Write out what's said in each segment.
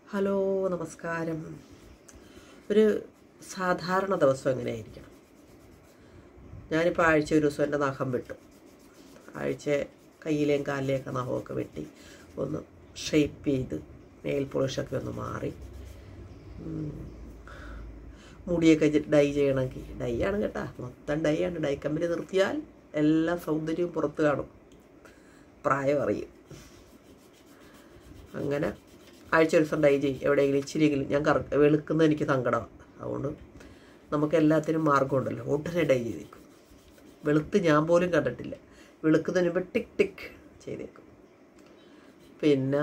hello നമസ്കാരം ഒരു സാധാരണ ദിവസം എങ്ങനെയായിരിക്കണം ഞാനിപ്പോൾ ആഴ്ച ഒരു ദിവസം എൻ്റെ നഖം വെട്ടും ആഴ്ച കയ്യിലെയും കാലിലെയൊക്കെ നഖമൊക്കെ വെട്ടി ഒന്ന് ഷേപ്പ് ചെയ്ത് നെയിൽ പോളിഷൊക്കെ ഒന്ന് മാറി ഉം, മുടിയൊക്കെ ജെ- ഡൈ ചെയ്യണമെങ്കിൽ ഡൈ ആണ് കേട്ടാ മൊത്തം ഡൈ ആണ് ഡൈ കമ്പനി നിർത്തിയാൽ എല്ലാ സൗന്ദര്യവും പുറത്ത് കാണും പ്രായം അറിയും അങ്ങനെ ആഴ്ച ഒരു ദിവസം ഡൈ ചെയ്യും എവിടെയെങ്കിലും ഇച്ചിരിയെങ്കിലും ഞാൻ കറ വെളുക്കുന്ന എനിക്ക് സങ്കടമാണ് അതുകൊണ്ട് നമുക്ക് എല്ലാത്തിനും മാർഗമുണ്ടല്ലോ ഉടനെ ഡൈ ചെയ്തേക്കും വെളുത്ത് ഞാൻ പോലും കണ്ടിട്ടില്ല വെളുക്കുന്നതിന് മുമ്പ് ടിക് ടിക് ചെയ്തേക്കും പിന്നെ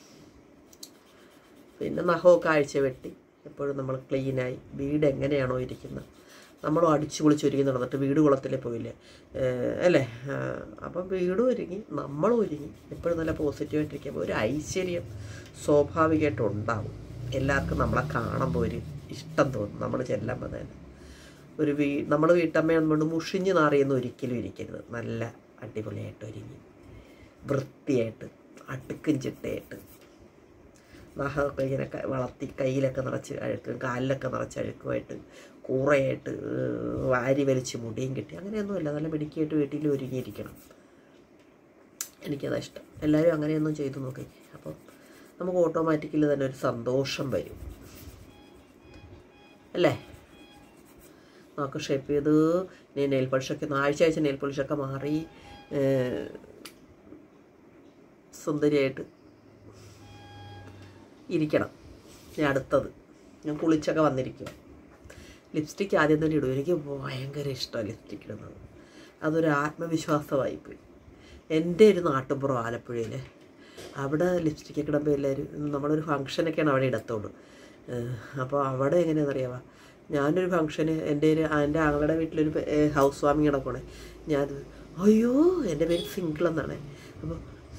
പിന്നെ നഖമൊക്കെ ആഴ്ച വെട്ടി എപ്പോഴും നമ്മൾ ക്ലീനായി വീട് എങ്ങനെയാണോ ഇരിക്കുന്നത് നമ്മളും അടിച്ചു പൊളിച്ച് ഒരുങ്ങി നടന്നിട്ട് വീട് കുളത്തിലേ പോയില്ലേ ഏഹ് അല്ലേ ആഹ് അപ്പം വീടും ഒരുങ്ങി നമ്മളും ഒരുങ്ങി എപ്പോഴും നല്ല പോസിറ്റീവായിട്ടിരിക്കുമ്പോൾ ഒരു ഐശ്വര്യം സ്വാഭാവികമായിട്ട് ഉണ്ടാവും എല്ലാവർക്കും നമ്മളെ കാണുമ്പോൾ ഒരു ഇഷ്ടം തോന്നും നമ്മൾ ചെല്ലുമ്പോൾ തന്നെ ഒരു വീ നമ്മൾ വീട്ടമ്മയെന്നുകൊണ്ട് മുഷിഞ്ഞ് നാറിയൊന്നും ഒരിക്കലും ഇരിക്കരുത് നല്ല അടിപൊളിയായിട്ട് ഒരുങ്ങി വൃത്തിയായിട്ട് അടുക്കും ചിട്ടയായിട്ട് നഖമൊക്കെ ഇങ്ങനെ ക- വളർത്തി കയ്യിലൊക്കെ നിറച്ച് അഴുക്കും കാലിലൊക്കെ നിറച്ച് അഴുക്കുമായിട്ട് കൂറയായിട്ട് ഏഹ്, വാരി വലിച്ച് മുടിയും കിട്ടി അങ്ങനെയൊന്നുമില്ല നല്ല മിടുക്കിയായിട്ട് വീട്ടിൽ ഒരുങ്ങിയിരിക്കണം എനിക്കതാ ഇഷ്ടം എല്ലാവരും അങ്ങനെയൊന്നും ചെയ്തു നോക്കി അപ്പം നമുക്ക് ഓട്ടോമാറ്റിക്കലി തന്നെ ഒരു സന്തോഷം വരും അല്ലേ നമുക്ക് ഷേപ്പ് ചെയ്ത് ഇനി നെയിൽ പോളിഷൊക്കെ ആഴ്ച ആഴ്ച നെയിൽ പോളിഷൊക്കെ മാറി ഏഹ്, സുന്ദരിയായിട്ട് ഇരിക്കണം ഞാൻ അടുത്തത് ഞാൻ കുളിച്ചൊക്കെ വന്നിരിക്കും ലിപ്സ്റ്റിക്ക് ആദ്യം തന്നെ ഇടും എനിക്ക് ഭയങ്കര ഇഷ്ടമാണ് ലിപ്സ്റ്റിക്ക് ഇടുന്നത് അതൊരു ആത്മവിശ്വാസമായിപ്പോയി എൻ്റെ ഒരു നാട്ടുപുറം ആലപ്പുഴയിൽ അവിടെ ലിപ്സ്റ്റിക്ക് ഇടുമ്പോൾ എല്ലാവരും നമ്മളൊരു ഫങ്ഷനൊക്കെയാണ് അവിടെ ഇടത്തുള്ളൂ അപ്പോൾ അവിടെ എങ്ങനെയാണെന്നറിയാമോ ഞാനൊരു ഫംഗ്ഷന് എൻ്റെ ഒരു എൻ്റെ ആങ്ങളുടെ വീട്ടിലൊരു ഹൗസ് വാമിങ് നടക്കണേ ഞാൻ അയ്യോ എൻ്റെ പേര് സിംഗിൾ എന്നാണ് അപ്പോൾ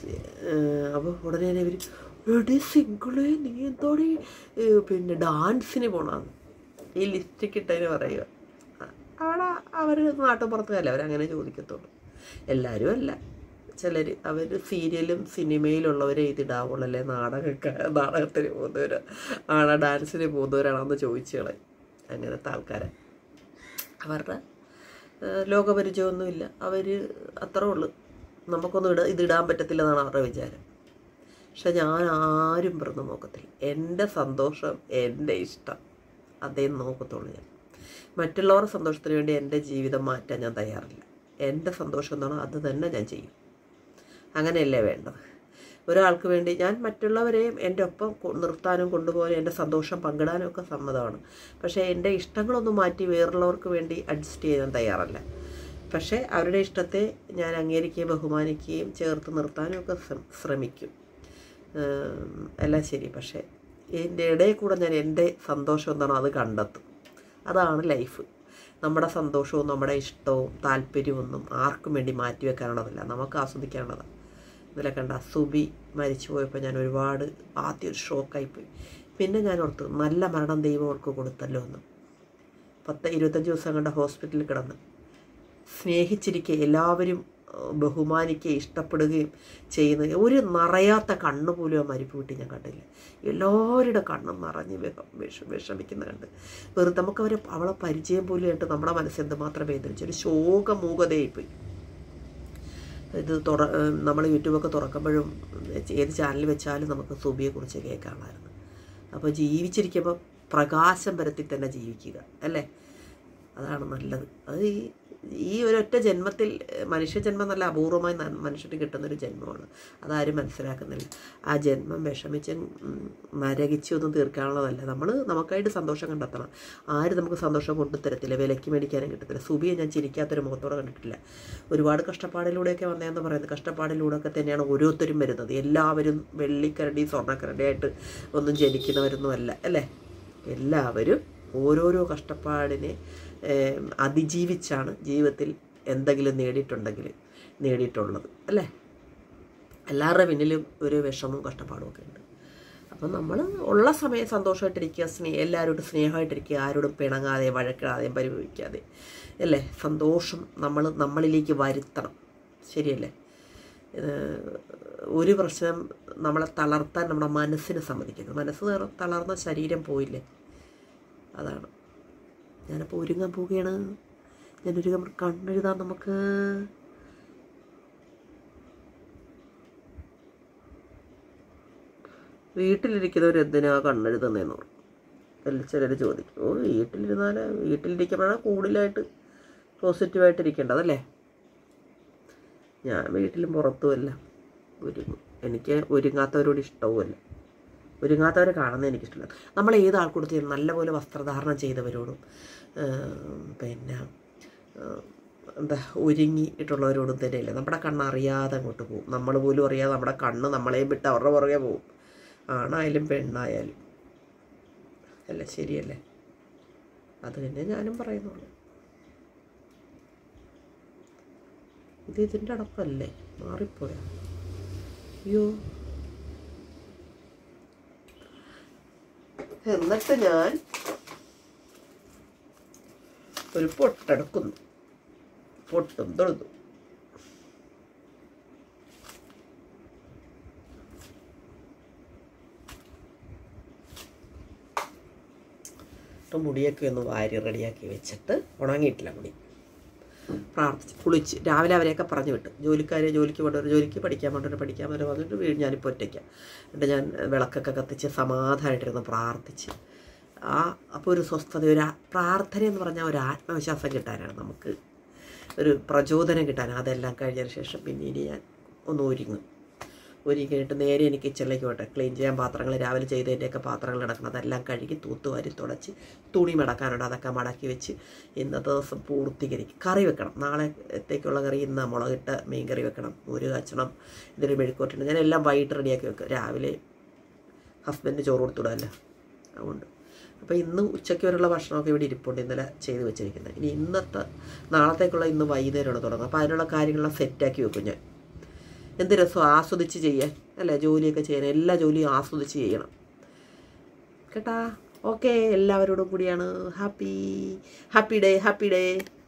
അപ്പോൾ ഉടനെ തന്നെ ഇവർ എടി സിംഗിളേ നീ എന്തോടി ഏഹ്, പിന്നെ ഡാൻസിന് പോണമെന്ന് ഈ ലിപ്സ്റ്റിക്ക് ഇട്ടതിന് പറയുക അവിടെ അവർ നാട്ടുപുറത്തുകയല്ല അവരങ്ങനെ ചോദിക്കത്തുള്ളൂ എല്ലാവരും അല്ല ചിലർ അവർ സീരിയലും സിനിമയിലുള്ളവരെ ഇതിടാവുള്ളൂ അല്ലേ നാടകമൊക്കെ നാടകത്തിന് പോകുന്നവർ ആണോ ഡാൻസിന് പോകുന്നവരാണെന്ന് ചോദിച്ചു കളയും അങ്ങനത്തെ ആൾക്കാരെ അവരുടെ ഏഹ്, ലോകപരിചയമൊന്നുമില്ല അവർ അത്രേ ഉള്ളൂ നമുക്കൊന്നും ഇട ഇതിടാൻ പറ്റത്തില്ലെന്നാണ് അവരുടെ വിചാരം പക്ഷെ ഞാൻ ആരും പിറന്നു നോക്കത്തില്ല എൻ്റെ സന്തോഷം എൻ്റെ ഇഷ്ടം അതേ നോക്കത്തുള്ളൂ ഞാൻ മറ്റുള്ളവരുടെ സന്തോഷത്തിന് വേണ്ടി എൻ്റെ ജീവിതം മാറ്റാൻ ഞാൻ തയ്യാറില്ല എൻ്റെ സന്തോഷം എന്താണോ അത് തന്നെ ഞാൻ ചെയ്യും അങ്ങനെയല്ലേ വേണ്ടത് ഒരാൾക്ക് വേണ്ടി ഞാൻ മറ്റുള്ളവരെയും എൻ്റെ ഒപ്പം കൊ- നിർത്താനും കൊണ്ടുപോകാനും എൻ്റെ സന്തോഷം പങ്കിടാനും ഒക്കെ സമ്മതമാണ് പക്ഷേ എൻ്റെ ഇഷ്ടങ്ങളൊന്നും മാറ്റി വേറുള്ളവർക്ക് വേണ്ടി അഡ്ജസ്റ്റ് ചെയ്യാൻ തയ്യാറല്ല പക്ഷേ അവരുടെ ഇഷ്ടത്തെ ഞാൻ അംഗീകരിക്കുകയും ബഹുമാനിക്കുകയും ചേർത്ത് നിർത്താനും ഒക്കെ ശ്രം- ശ്രമിക്കും ഏം, എല്ലാം ശരി പക്ഷേ എൻ്റെ ഇടയിൽ കൂടെ ഞാൻ എൻ്റെ സന്തോഷം എന്താണോ അത് കണ്ടെത്തും അതാണ് ലൈഫ് നമ്മുടെ സന്തോഷവും നമ്മുടെ ഇഷ്ടവും താല്പര്യമൊന്നും ആർക്കും വേണ്ടി മാറ്റി വെക്കാനുള്ളതല്ല നമുക്ക് ആസ്വദിക്കാനുള്ളതാണ് ഇന്നലെ കണ്ട സുബി മരിച്ചു പോയപ്പോൾ ഞാൻ ഒരുപാട് ആദ്യം ഒരു ഷോക്കായിപ്പോയി പിന്നെ ഞാൻ ഓർത്തു നല്ല മരണം ദൈവം അവൾക്ക് കൊടുത്തല്ലോ എന്ന് പത്ത് ഇരുപത്തഞ്ച് ദിവസം കണ്ട ഹോസ്പിറ്റലിൽ കിടന്ന് സ്നേഹിച്ചിരിക്കെ എല്ലാവരും ഏഹ്, ബഹുമാനിക്കുകയും ഇഷ്ടപ്പെടുകയും ചെയ്യുന്ന ഒരു നിറയാത്ത കണ്ണ് പോലും ആ മരിപ്പ് വീട്ടിൽ ഞാൻ കണ്ടില്ല എല്ലാവരുടെ കണ്ണും നിറഞ്ഞ് വിഷ വിഷ വിഷമിക്കുന്ന കണ്ട് വെറുതെ നമുക്ക് അവരെ അവളെ പരിചയം പോലും ആയിട്ട് നമ്മുടെ മനസ്സ് എന്തുമാത്രം വേദനിച്ചു ഒരു ശോകമൂകതയായിപ്പോയി ഇത് തുറ നമ്മൾ യൂട്യൂബൊക്കെ തുറക്കുമ്പോഴും ഏത് ചാനൽ വെച്ചാലും നമുക്ക് സുബിയെക്കുറിച്ച് കേൾക്കാമായിരുന്നു അപ്പോൾ ജീവിച്ചിരിക്കുമ്പോൾ പ്രകാശം പരത്തി തന്നെ ജീവിക്കുക അല്ലേ അതാണ് നല്ലത് അത് ഈ ഈ ഒരൊറ്റ ജന്മത്തിൽ ഏഹ്, മനുഷ്യജന്മം നല്ല അപൂർവമായി ന- മനുഷ്യന് കിട്ടുന്നൊരു ജന്മമാണ് അതാരും മനസ്സിലാക്കുന്നില്ല ആ ജന്മം വിഷമിച്ച് ഉം, നരകിച്ച് ഒന്നും തീർക്കാനുള്ളതല്ല നമ്മൾ നമുക്കായിട്ട് സന്തോഷം കണ്ടെത്തണം ആരും നമുക്ക് സന്തോഷം കൊണ്ടുതരത്തില്ല വിലയ്ക്ക് മേടിക്കാനും കിട്ടത്തില്ല സുബിയെ ഞാൻ ചിരിക്കാത്തൊരു മുഖത്തോടെ കണ്ടിട്ടില്ല ഒരുപാട് കഷ്ടപ്പാടിലൂടെയൊക്കെ വന്നതെന്ന് പറയുന്നത് കഷ്ടപ്പാടിലൂടെയൊക്കെ തന്നെയാണ് ഓരോരുത്തരും വരുന്നത് എല്ലാവരും വെള്ളിക്കരടി സ്വർണ്ണക്കരടിയായിട്ട് ഒന്നും ജനിക്കുന്നവരൊന്നും അല്ല അല്ലേ എല്ലാവരും ഓരോരോ കഷ്ടപ്പാടിനെ ഏം, അതിജീവിച്ചാണ് ജീവിതത്തിൽ എന്തെങ്കിലും നേടിയിട്ടുണ്ടെങ്കിൽ നേടിയിട്ടുള്ളത് അല്ലേ എല്ലാവരുടെ പിന്നിലും ഒരു വിഷമവും കഷ്ടപ്പാടും ഒക്കെ ഉണ്ട് അപ്പം നമ്മൾ ഉള്ള സമയം സന്തോഷമായിട്ടിരിക്കുക സ്നേഹ എല്ലാവരോടും സ്നേഹമായിട്ടിരിക്കുക ആരോടും പിണങ്ങാതെ വഴക്കിടാതെയും പരിഭവിക്കാതെ അല്ലേ സന്തോഷം നമ്മൾ നമ്മളിലേക്ക് വരുത്തണം ശരിയല്ലേ ഏഹ്, ഒരു പ്രശ്നം നമ്മളെ തളർത്താൻ നമ്മുടെ മനസ്സിന് സമ്മതിക്കുന്നു മനസ്സ് തളർ- തളർന്ന ശരീരം പോയില്ലേ അതാണ് ഞാനപ്പോൾ ഒരുങ്ങാൻ പോവുകയാണ് ഞാൻ ഒരുങ്ങാൻ കണ്ണെഴുതാൻ നമുക്ക് വീട്ടിലിരിക്കുന്നവർ എന്തിനാ കണ്ണെഴുതുന്നതെന്ന് പറയും എല്ലാം ചിലർ ചോദിക്കും ഓ വീട്ടിലിരുന്നാൽ വീട്ടിലിരിക്കുമ്പോഴാണ് കൂടുതലായിട്ട് പോസിറ്റീവായിട്ട് ഇരിക്കേണ്ടതല്ലേ ഞാൻ വീട്ടിലും പുറത്തുമല്ല ഒരുങ്ങും എനിക്ക് ഒരുങ്ങാത്തവരോട് ഇഷ്ടവുമല്ല ഒരുങ്ങാത്തവരെ കാണുന്നത് എനിക്കിഷ്ടമില്ല നമ്മൾ ഏത് ആൾക്കൂടത്തിൽ നല്ലപോലെ വസ്ത്രധാരണം ചെയ്തവരോടും ഏം, പിന്നെ ഏം, എന്താ ഒരുങ്ങിയിട്ടുള്ളവരോടും തന്നെയല്ലേ നമ്മുടെ കണ്ണ് അറിയാതെ അങ്ങോട്ട് പോകും നമ്മൾ പോലും അറിയാതെ നമ്മുടെ കണ്ണ് നമ്മളെയും വിട്ട് അവരുടെ പുറകെ പോകും ആണായാലും പെണ്ണായാലും അല്ല ശരിയല്ലേ അത് തന്നെ ഞാനും പറയുന്നുള്ളൂ ഇത് ഇതിൻ്റെ അടപ്പല്ലേ മാറിപ്പോയ അയ്യോ എന്നിട്ട് ഞാൻ ഒരു പൊട്ടെടുക്കുന്നു പൊട്ടും തൊഴുതു ഇപ്പം മുടിയൊക്കെ ഒന്ന് വാരി റെഡിയാക്കി വെച്ചിട്ട് ഉണങ്ങിയിട്ടില്ല മുടി പ്രാർത്ഥിച്ച് കുളിച്ച് രാവിലെ അവരെയൊക്കെ പറഞ്ഞു വിട്ടു ജോലിക്കാരെ ജോലിക്ക് കൊണ്ടുവരും ജോലിക്ക് പഠിക്കാൻ കൊണ്ടുവരും പഠിക്കാൻ വരെ വന്നിട്ട് വീട് ഞാനിപ്പോൾ ഒറ്റയ്ക്കാം എന്നിട്ട് ഞാൻ വിളക്കൊക്കെ കത്തിച്ച് സമാധാനമായിട്ടിരുന്ന് പ്രാർത്ഥിച്ച് ആ അപ്പോൾ ഒരു സ്വസ്ഥത ഒരു ആ- പ്രാർത്ഥന എന്ന് പറഞ്ഞാൽ ഒരു ആത്മവിശ്വാസം കിട്ടാനാണ് നമുക്ക് ഒരു പ്രചോദനം കിട്ടാനാണ് അതെല്ലാം കഴിഞ്ഞതിന് ശേഷം പിന്നീട് ഞാൻ ഒന്ന് ഒരുങ്ങും ഒരുങ്ങി കഴിഞ്ഞിട്ട് നേരെ എനിക്ക് കിച്ചണിലേക്ക് പോട്ടെ ക്ലീൻ ചെയ്യാൻ പാത്രങ്ങൾ രാവിലെ ചെയ്തതിൻ്റെയൊക്കെ പാത്രങ്ങൾ കിടക്കണം അതെല്ലാം കഴുകി തൂത്തുവാരി തുടച്ച് തുണി മടക്കാനുണ്ട് അതൊക്കെ മടക്കി വെച്ച് ഇന്നത്തെ ദിവസം പൂർത്തീകരിക്കും കറി വെക്കണം നാളത്തേക്കുള്ള കറി ഇന്ന് മുളകിട്ട് മീൻ കറി വെക്കണം ഒരു കച്ചണം ഇതിന് മെഴുക്കോട്ടുണ്ട് ഞാൻ എല്ലാം വൈകിട്ട് റെഡിയാക്കി വെക്കും രാവിലെ ഹസ്ബൻഡ് ചോറ് കൊടുത്തുവിടാമല്ലോ അതുകൊണ്ട് അപ്പോൾ ഇന്ന് ഉച്ചയ്ക്ക് വരെയുള്ള ഭക്ഷണമൊക്കെ ഇവിടെ ഇരിപ്പുണ്ട് ഇന്നലെ ചെയ്ത് വെച്ചിരിക്കുന്നത് ഇനി ഇന്നത്തെ നാളത്തേക്കുള്ള ഇന്ന് വൈകുന്നേരമാണ് തുടങ്ങുന്നത് അപ്പോൾ അതിനുള്ള കാര്യങ്ങളെല്ലാം സെറ്റാക്കി വെക്കും ഞാൻ എന്ത് രസം ആസ്വദിച്ച് ചെയ്യാൻ അല്ലേ ജോലിയൊക്കെ ചെയ്യാൻ എല്ലാ ജോലിയും ആസ്വദിച്ച് ചെയ്യണം കേട്ടാ ഓക്കെ എല്ലാവരോടും കൂടിയാണ് happy happy day happy day